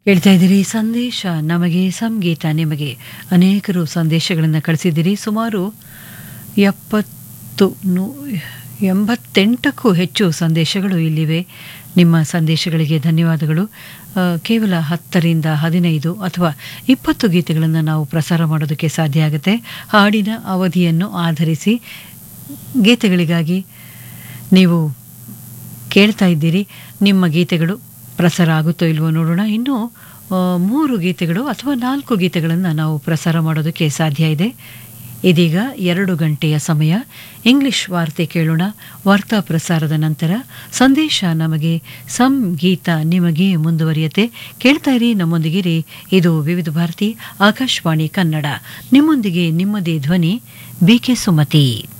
ಕೇಳ್ತಾ ಇದ್ದೀರಿ ಸಂದೇಶ ನಮಗೆ ಸಂಗೀತ ನಿಮಗೆ ಅನೇಕರು ಸಂದೇಶಗಳನ್ನು ಕಳಿಸಿದ್ದೀರಿ ಸುಮಾರು ಎಪ್ಪತ್ತು ನೂ ಎಂಬತ್ತೆಂಟಕ್ಕೂ ಹೆಚ್ಚು ಸಂದೇಶಗಳು ಇಲ್ಲಿವೆ ನಿಮ್ಮ ಸಂದೇಶಗಳಿಗೆ ಧನ್ಯವಾದಗಳು ಆ, ಕೇವಲ ಹತ್ತರಿಂದ ಹದಿನೈದು ಅಥವಾ ಇಪ್ಪತ್ತು ಗೀತೆಗಳನ್ನು ನಾವು ಪ್ರಸಾರ ಮಾಡೋದಕ್ಕೆ ಸಾಧ್ಯ ಆಗುತ್ತೆ ಹಾಡಿನ ಅವಧಿಯನ್ನು ಆಧರಿಸಿ ಗೀತೆಗಳಿಗಾಗಿ ನೀವು ಕೇಳ್ತಾ ಇದ್ದೀರಿ ನಿಮ್ಮ ಗೀತೆಗಳು ಪ್ರಸಾರ ಆಗುತ್ತೋ ಇಲ್ವೋ ನೋಡೋಣ ಇನ್ನು ಆ, ಮೂರು ಗೀತೆಗಳು ಅಥವಾ ನಾಲ್ಕು ಗೀತೆಗಳನ್ನು ನಾವು ಪ್ರಸಾರ ಮಾಡೋದಕ್ಕೆ ಸಾಧ್ಯ ಇದೆ ಇದೀಗ ಎರಡು ಗಂಟೆಯ ಸಮಯ ಇಂಗ್ಲಿಷ್ ವಾರ್ತೆ ಕೇಳೋಣ ವಾರ್ತಾ ಪ್ರಸಾರದ ನಂತರ ಸಂದೇಶ ನಮಗೆ ಸಂಗೀತ ನಿಮಗೆ ಮುಂದುವರಿಯತ್ತೆ ಕೇಳ್ತಾ ಇರಿ ನಮ್ಮೊಂದಿಗಿರಿ ಇದು ವಿವಿಧ ಭಾರತಿ ಆಕಾಶವಾಣಿ ಕನ್ನಡ ನಿಮ್ಮೊಂದಿಗೆ ನಿಮ್ಮದೇ ಧ್ವನಿ ಬಿ ಕೆ ಸುಮತಿ